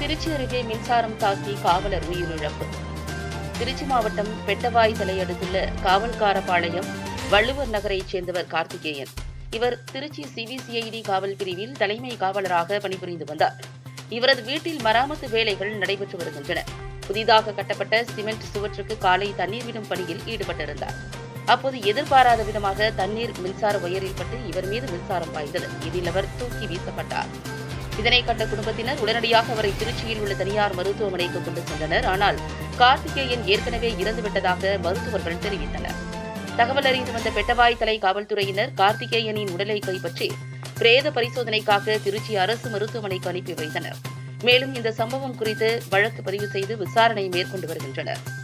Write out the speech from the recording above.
திருச்சி அருகே மின்சாரம் தாக்கி காவலர் உயிரிழப்பு திருச்சி மாவட்டம் பெட்டவாய் தலை அடுத்துள்ள காவல்காரபாளையம் வள்ளுவர் நகரைச் சேர்ந்தவர் கார்த்திகேயன் இவர் திருச்சி சிபிசிஐடி காவல் பிரிவில் தலைமை காவலராக பணிபுரிந்து வந்தார் இவரது வீட்டில் மராமத்து வேலைகள் நடைபெற்று வருகின்றன புதிதாக கட்டப்பட்ட சிமெண்ட் சுவற்றுக்கு காலை தண்ணீர் விடும் பணியில் ஈடுபட்டிருந்தார் அப்போது எதிர்பாராத விதமாக தண்ணீர் மின்சார ஒயரில் பட்டு இவர் மீது மின்சாரம் பாய்ந்தது இதில் அவர் தூக்கி வீசப்பட்டார் இதனை கண்ட குடும்பத்தினர் உடனடியாக அவரை திருச்சியில் உள்ள தனியார் மருத்துவமனைக்கு கொண்டு சென்றனர் ஆனால் கார்த்திகேயன் ஏற்கனவே இறந்துவிட்டதாக மருத்துவர்கள் தெரிவித்தனர் தகவல் அறிந்து வந்த பெட்டவாய் தலை காவல்துறையினர் கார்த்திகேயனின் உடலை கைப்பற்றி பிரேத பரிசோதனைக்காக திருச்சி அரசு மருத்துவமனைக்கு அனுப்பி வைத்தனர் மேலும் இந்த சம்பவம் குறித்து வழக்கு பதிவு செய்து விசாரணை மேற்கொண்டு வருகின்றனர்